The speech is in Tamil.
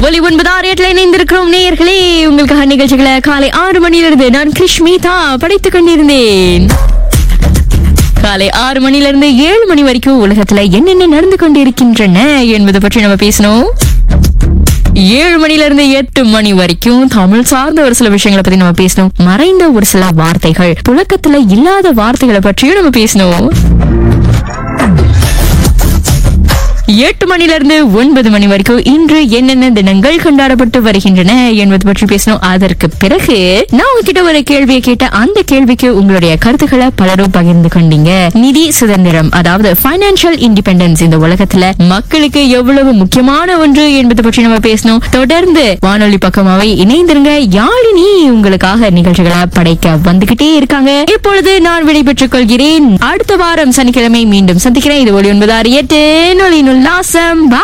ஒலி ஒன்பது ஆறு எட்டுல இணைந்திருக்கிறோம் நேயர்களே உங்களுக்காக நிகழ்ச்சிகளை காலை ஆறு மணியிலிருந்து நான் கிருஷ்மிதா படைத்துக் கொண்டிருந்தேன் காலை ஆறு மணில இருந்து ஏழு மணி வரைக்கும் உலகத்துல என்னென்ன நடந்து கொண்டிருக்கின்றன என்பதை பற்றி நம்ம பேசணும் ஏழு மணில இருந்து எட்டு மணி வரைக்கும் தமிழ் சார்ந்த ஒரு சில விஷயங்களை பத்தி நம்ம பேசணும் மறைந்த ஒரு சில வார்த்தைகள் புழக்கத்துல இல்லாத வார்த்தைகளை பற்றியும் நம்ம பேசணும் எட்டு மணில இருந்து ஒன்பது மணி வரைக்கும் இன்று என்னென்ன தினங்கள் கொண்டாடப்பட்டு வருகின்றன என்பது பற்றி பேசணும் அதற்கு பிறகு நான் உங்ககிட்ட ஒரு கேள்வியை கேட்ட அந்த கேள்விக்கு உங்களுடைய கருத்துக்களை பலரும் பகிர்ந்து கொண்டீங்க நிதி சுதந்திரம் அதாவது பைனான்சியல் இண்டிபெண்டன்ஸ் இந்த உலகத்துல மக்களுக்கு எவ்வளவு முக்கியமான ஒன்று என்பது பற்றி நம்ம பேசணும் தொடர்ந்து வானொலி பக்கமாவே இணைந்திருங்க யாழினி உங்களுக்காக நிகழ்ச்சிகளை படைக்க வந்துகிட்டே இருக்காங்க இப்பொழுது நான் விடைபெற்றுக் கொள்கிறேன் அடுத்த வாரம் சனிக்கிழமை மீண்டும் சந்திக்கிறேன் இது ஒளி ஒன்பது ஆறு எட்டு நொலி நுல்லாசம்